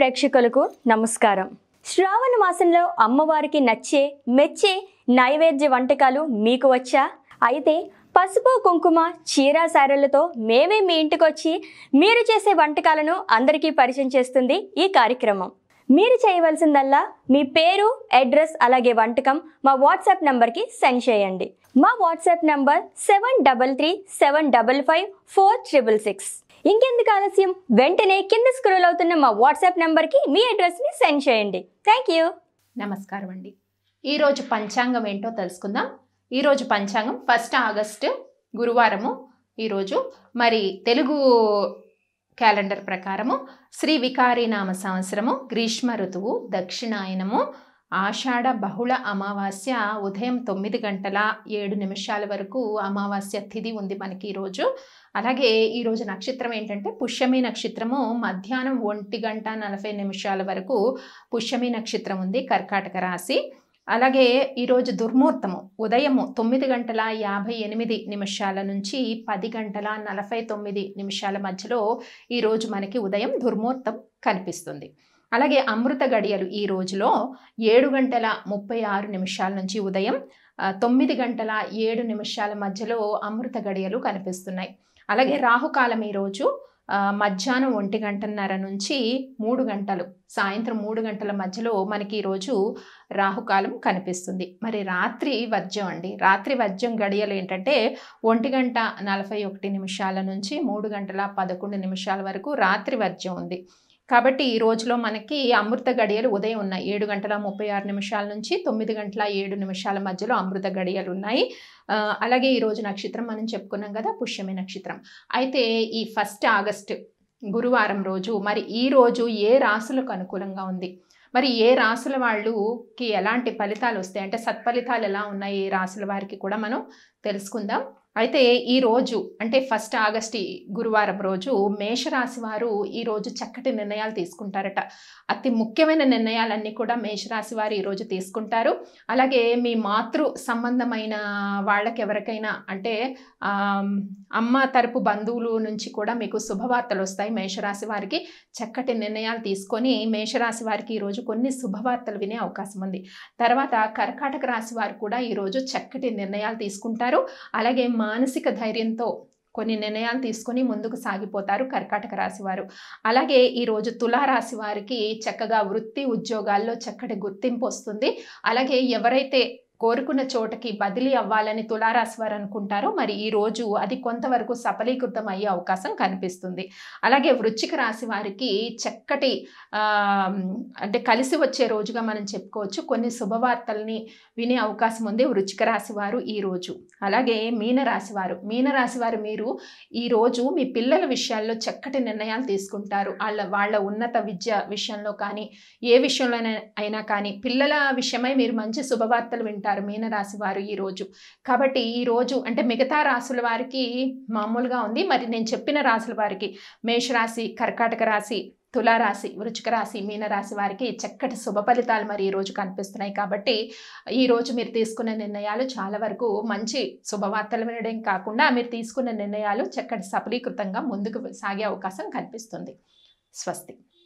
ప్రేక్షకులకు నమస్కారం శ్రావణ మాసంలో అమ్మవారికి నచ్చే మెచ్చే నైవేద్య వంటకాలు మీకు వచ్చా అయితే పసుపు కుంకుమ చీర సారెలతో మేమే మీ ఇంటికి వచ్చి మీరు చేసే వంటకాలను అందరికీ పరిచయం చేస్తుంది ఈ కార్యక్రమం మీరు చేయవలసిందల్లా మీ పేరు అడ్రస్ అలాగే వంటకం మా వాట్సాప్ నంబర్కి సెండ్ చేయండి మా WhatsApp number seven double three seven double five four triple six ఇంకెందుకు ఆలస్యం వెంటనే కింద స్క్రోల్ అవుతున్న మా వాట్సాప్ నంబర్కి మీ అడ్రస్ని సెండ్ చేయండి థ్యాంక్ యూ నమస్కారం అండి ఈరోజు పంచాంగం ఏంటో తెలుసుకుందాం ఈరోజు పంచాంగం ఫస్ట్ ఆగస్టు గురువారము ఈరోజు మరి తెలుగు క్యాలెండర్ ప్రకారము శ్రీ వికారీనామ సంవత్సరము గ్రీష్మ ఋతువు దక్షిణాయనము ఆషాఢ బహుళ అమావాస్య ఉదయం తొమ్మిది గంటల ఏడు నిమిషాల వరకు అమావాస్య తిథి ఉంది మనకి ఈరోజు అలాగే ఈరోజు నక్షత్రం ఏంటంటే పుష్యమి నక్షత్రము మధ్యాహ్నం ఒంటి గంట నలభై నిమిషాల వరకు పుష్యమి నక్షత్రం ఉంది కర్కాటక రాశి అలాగే ఈరోజు దుర్ముహూర్తము ఉదయము తొమ్మిది గంటల యాభై ఎనిమిది నిమిషాల నుంచి పది గంటల నలభై తొమ్మిది నిమిషాల మధ్యలో ఈరోజు మనకి ఉదయం దుర్ముహూర్తం కనిపిస్తుంది అలాగే అమృత గడియలు ఈ రోజులో ఏడు గంటల ముప్పై ఆరు నిమిషాల నుంచి ఉదయం ఆ, తొమ్మిది గంటల ఏడు నిమిషాల మధ్యలో అమృత గడియలు కనిపిస్తున్నాయి అలాగే రాహుకాలం ఈరోజు ఆ, మధ్యాహ్నం ఒంటి గంటన్నర నుంచి మూడు గంటలు సాయంత్రం మూడు గంటల మధ్యలో మనకి ఈరోజు రాహుకాలం కనిపిస్తుంది మరి రాత్రి వర్జ్యం అండి రాత్రి వర్జ్యం గడియలు ఏంటంటే ఒంటి గంట నలభై ఒకటి నిమిషాల నుంచి మూడు గంటల పదకొండు నిమిషాల వరకు రాత్రి వర్జ్యం ఉంది కాబట్టి ఈ రోజులో మనకి అమృత గడియలు ఉదయం ఉన్నాయి ఏడు గంటల ముప్పై ఆరు నిమిషాల నుంచి తొమ్మిది గంటల ఏడు నిమిషాల మధ్యలో అమృత గడియలు ఉన్నాయి ఆ, అలాగే ఈ రోజు నక్షత్రం మనం చెప్పుకున్నాం కదా పుష్యమి నక్షత్రం అయితే ఈ ఫస్ట్ ఆగస్ట్ గురువారం రోజు మరి ఈ రోజు ఏ రాసులకు అనుకూలంగా ఉంది మరి ఏ రాసుల వాళ్ళకి ఎలాంటి ఫలితాలు వస్తాయి అంటే సత్ఫలితాలు ఎలా ఉన్నాయి ఏ రాసుల వారికి కూడా మనం తెలుసుకుందాం అయితే ఈ రోజు అంటే ఫస్ట్ ఆగస్ట్ ఈ గురువారం రోజు మేషరాశి వారు ఈ రోజు చక్కటి నిర్ణయాలు తీసుకుంటారట అతి ముఖ్యమైన నిర్ణయాలన్నీ కూడా మేషరాశి వారు ఈరోజు తీసుకుంటారు అలాగే మీ మాతృ సంబంధమైన వాళ్ళకి ఎవరికైనా అంటే ఆ, అమ్మ తరపు బంధువులు నుంచి కూడా మీకు శుభవార్తలు వస్తాయి మేషరాశి వారికి చక్కటి నిర్ణయాలు తీసుకొని మేషరాశి వారికి ఈరోజు కొన్ని శుభవార్తలు వినే అవకాశం ఉంది తర్వాత కర్కాటక రాశి వారు కూడా ఈరోజు చక్కటి నిర్ణయాలు తీసుకుంటారు అలాగే మానసిక ధైర్యంతో కొన్ని నిర్ణయాలు తీసుకొని ముందుకు సాగిపోతారు కర్కాటక రాశి వారు అలాగే ఈరోజు తులారాశి వారికి చక్కగా వృత్తి ఉద్యోగాల్లో చక్కటి గుర్తింపు వస్తుంది అలాగే ఎవరైతే కోరుకున్న చోటకి బదిలీ అవ్వాలని తులారాశి వారు అనుకుంటారో మరి ఈ రోజు అది కొంతవరకు సఫలీకృతం అయ్యే అవకాశం కనిపిస్తుంది అలాగే వృశ్చిక రాశి వారికి చక్కటి ఆ, అంటే కలిసి వచ్చే రోజుగా మనం చెప్పుకోవచ్చు కొన్ని శుభవార్తల్ని వినే అవకాశం ఉంది వృశ్చిక రాశి వారు ఈ రోజు అలాగే మీనరాశి వారు మీనరాశి వారు మీరు ఈ రోజు మీ పిల్లల విషయాల్లో చక్కటి నిర్ణయాలు తీసుకుంటారు వాళ్ళ వాళ్ళ ఉన్నత విద్య విషయంలో కానీ ఏ విషయంలోనైనా అయినా కానీ పిల్లల విషయమై మీరు మంచి శుభవార్తలు వింటారు మీనరాశి వారు ఈ రోజు కాబట్టి ఈ రోజు అంటే మిగతా రాశుల వారికి మామూలుగా ఉంది మరి నేను చెప్పిన రాశుల వారికి మేషరాశి కర్కాటక రాశి తులారాశి వృచ్చిక రాశి మీనరాశి వారికి చక్కటి శుభ ఫలితాలు మరి ఈ రోజు కనిపిస్తున్నాయి కాబట్టి ఈ రోజు మీరు తీసుకున్న నిర్ణయాలు చాలా వరకు మంచి శుభవార్తలు వినడం కాకుండా మీరు తీసుకున్న నిర్ణయాలు చక్కటి సఫలీకృతంగా ముందుకు సాగే అవకాశం కనిపిస్తుంది స్వస్తి